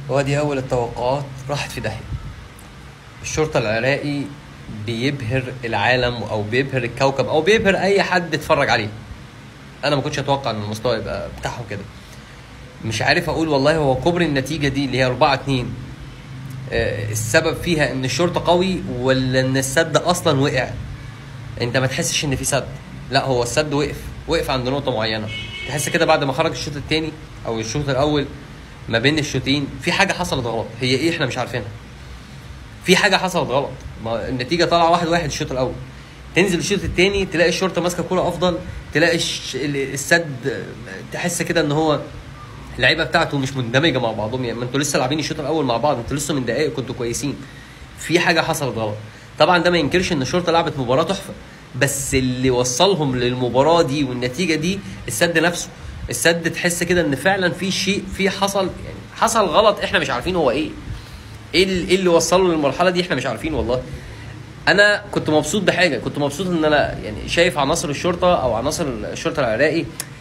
وادي اول التوقعات راحت في داهيه الشرطه العراقي بيبهر العالم او بيبهر الكوكب او بيبهر اي حد اتفرج عليه انا ما كنتش اتوقع ان المستوى يبقى بتاعهم كده مش عارف اقول والله هو كبر النتيجه دي اللي هي 4 2 آه، السبب فيها ان الشرطه قوي ولا ان السد اصلا وقع انت ما تحسش ان في سد لا هو السد وقف وقف عند نقطه معينه تحس كده بعد ما خرج الشوط الثاني او الشوط الاول ما بين الشوطين في حاجه حصلت غلط هي ايه احنا مش عارفينها في حاجه حصلت غلط ما النتيجه طالعه واحد واحد الشوط الاول تنزل الشوط الثاني تلاقي الشرطه ماسكه كوره افضل تلاقي الش- ال- السد تحس كده ان هو اللعيبه بتاعته مش مندمجه مع بعضهم يعني ما انتوا لسه لاعبين الشوط الاول مع بعض انتوا لسه من دقائق كنتوا كويسين في حاجه حصلت غلط طبعا ده ما ينكرش ان الشرطه لعبت مباراه تحفه بس اللي وصلهم للمباراه دي والنتيجه دي السد نفسه السد تحس كده ان فعلا في شيء في حصل يعني حصل غلط احنا مش عارفين هو ايه ايه اللي, إيه اللي وصله للمرحله دي احنا مش عارفين والله انا كنت مبسوط بحاجه كنت مبسوط ان انا يعني شايف عناصر الشرطه او عناصر الشرطه العراقي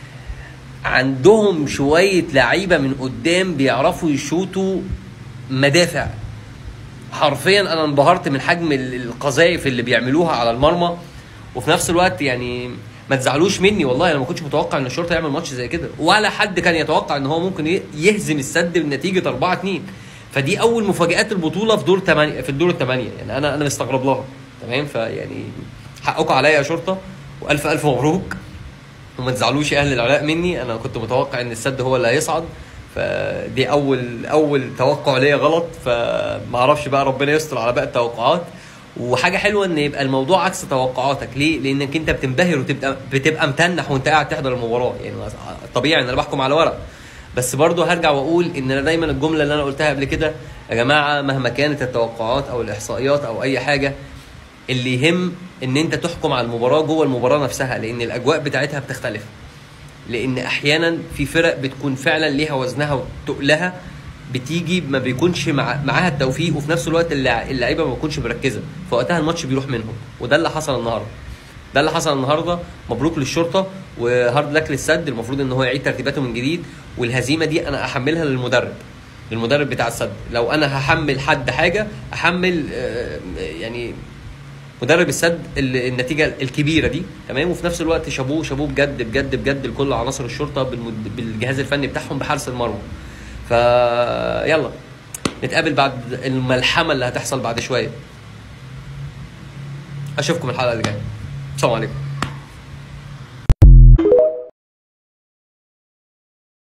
عندهم شويه لعيبه من قدام بيعرفوا يشوطوا مدافع حرفيا انا انبهرت من حجم ال- القذائف اللي بيعملوها على المرمى وفي نفس الوقت يعني ما تزعلوش مني والله انا ما كنتش متوقع ان الشرطه يعمل ماتش زي كده ولا حد كان يتوقع ان هو ممكن ي- يهزم السد بنتيجه 4 2 فدي اول مفاجات البطوله في دور 8 في الدور الثمانيه يعني انا انا مستغرب لها تمام فيعني حقكم عليا يا شرطه والف الف مبروك وما تزعلوش يا اهل العراق مني انا كنت متوقع ان السد هو اللي هيصعد فدي اول اول توقع ليا غلط فما اعرفش بقى ربنا يستر على باقي التوقعات وحاجه حلوه ان يبقى الموضوع عكس توقعاتك ليه لانك انت بتنبهر وتبقى بتبقى متنح وانت قاعد تحضر المباراه يعني طبيعي ان انا بحكم على ورق بس برضه هرجع واقول ان انا دايما الجمله اللي انا قلتها قبل كده يا جماعه مهما كانت التوقعات او الاحصائيات او اي حاجه اللي يهم ان انت تحكم على المباراه جوه المباراه نفسها لان الاجواء بتاعتها بتختلف لان احيانا في فرق بتكون فعلا ليها وزنها وتقلها بتيجي ما بيكونش مع معاها التوفيق وفي نفس الوقت اللع- اللعيبه ما بتكونش مركزه فوقتها الماتش بيروح منهم وده اللي حصل النهارده ده اللي حصل النهارده مبروك للشرطه وهارد لك للسد المفروض ان هو يعيد ترتيباته من جديد والهزيمه دي انا احملها للمدرب للمدرب بتاع السد لو انا هحمل حد حاجه احمل آه، يعني مدرب السد ال- النتيجه الكبيره دي تمام وفي نفس الوقت شابوه شابوه بجد بجد بجد لكل عناصر الشرطه بالمد... بالجهاز الفني بتاعهم بحارس المرمى فيلا نتقابل بعد الملحمه اللي هتحصل بعد شويه اشوفكم الحلقه اللي جايه السلام عليكم